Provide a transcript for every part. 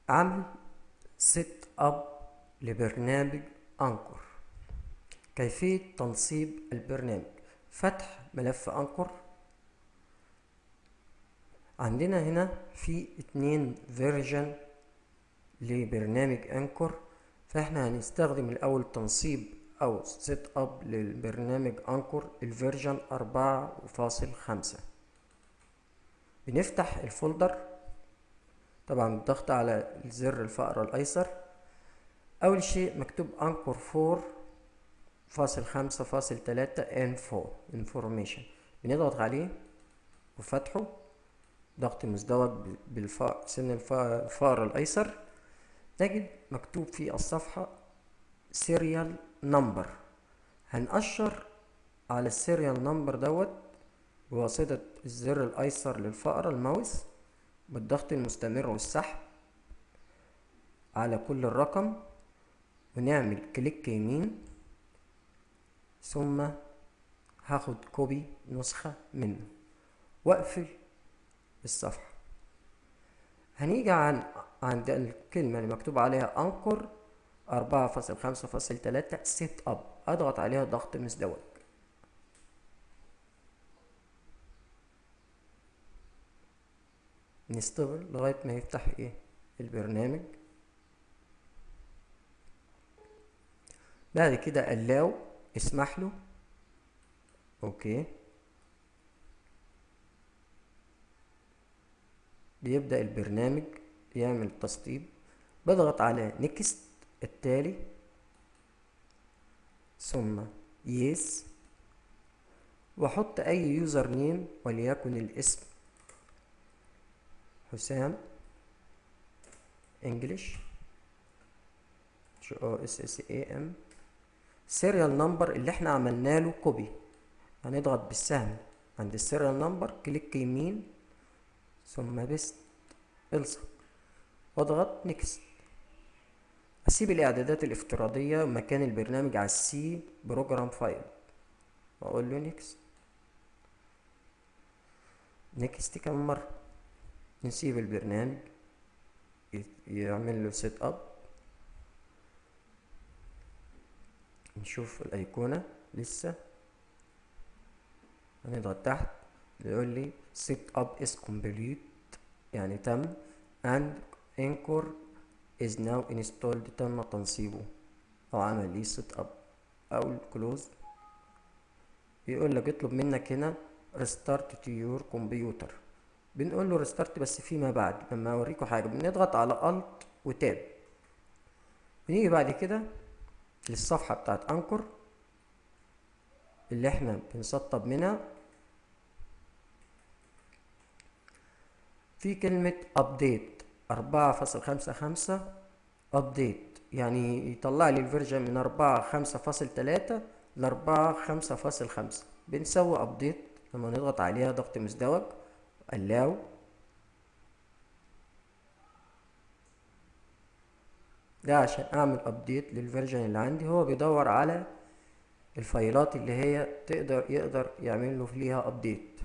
عمل سيت اب لبرنامج انكر كيفية تنصيب البرنامج فتح ملف انكر عندنا هنا في اتنين فيرجن لبرنامج انكر فاحنا هنستخدم الاول تنصيب او سيت اب للبرنامج انكر الفيرجن اربعة وفاصل خمسة بنفتح الفولدر طبعا بالضغط على زر الفأرة الايسر اول شيء مكتوب انكر فور فاصل خمسة فاصل تلاتة انفو انفورميشن بنضغط عليه وفتحه ضغط مزدوج بالفاء سن الفأر الايسر نجد مكتوب في الصفحة سيريال نمبر هنقشر على السيريال نمبر دوت بواسطة الزر الايسر للفأرة الماوس بالضغط المستمر والسحب على كل الرقم ونعمل كليك يمين ثم هاخد كوبي نسخة منه واقفل الصفحة هنيجي عن عند الكلمة اللي مكتوب عليها انكر أربعة فاصل خمسة فاصل تلاتة سيت اب اضغط عليها ضغط مزدوج نستمر لغاية ما يفتح ايه البرنامج بعد كده allow اسمح له اوكي بيبدأ البرنامج يعمل تسطيب بضغط على نيكست التالي ثم يس واحط اي يوزر نيم وليكن الاسم حسام انجلش او اس اس اي ام سيريال نمبر اللي احنا عملنا له كوبي هنضغط بالسهم عند السيريال نمبر كليك يمين ثم بست الصق واضغط نيكست اسيب الاعدادات الافتراضية مكان البرنامج على السي بروجرام فايل واقول له نيكست نيكست كم مرة نسيب البرنامج يعمل له سيت اب نشوف الايقونة لسه هنضغط تحت يقول لي set up is complete يعني تم and anchor is now installed تم تنصيبه او عمل لي set up او close بيقول لك اطلب منك هنا restart to your computer بنقول له restart بس فيما بعد لما اوريكم حاجه بنضغط على alt وتاب بنيجي بعد كده للصفحه بتاعت انكر اللي احنا بنسطب منها في كلمة update أربعة فاصل خمسة خمسة update يعني يطلع لي الفيرجن من أربعة خمسة فاصل تلاتة لأربعة خمسة فاصل خمسة بنسوي update لما نضغط عليها ضغط مزدوج allow ده عشان اعمل ابديت للفيرجن اللي عندي هو بيدور على الفايلات اللي هي تقدر يقدر يعمل له فيها ابديت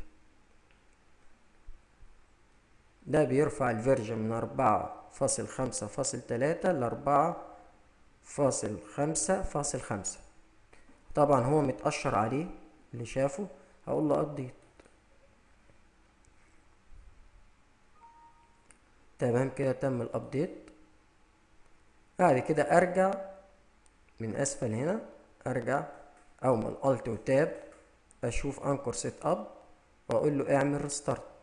ده بيرفع الفيرجن من أربعة فاصل خمسة فاصل تلاتة لأربعة فاصل خمسة فاصل خمسة طبعا هو متأشر عليه اللي شافه هقول له ابديت تمام كده تم الابديت بعد كده ارجع من اسفل هنا ارجع او من الت وتاب اشوف انكر سيت اب واقول له اعمل ريستارت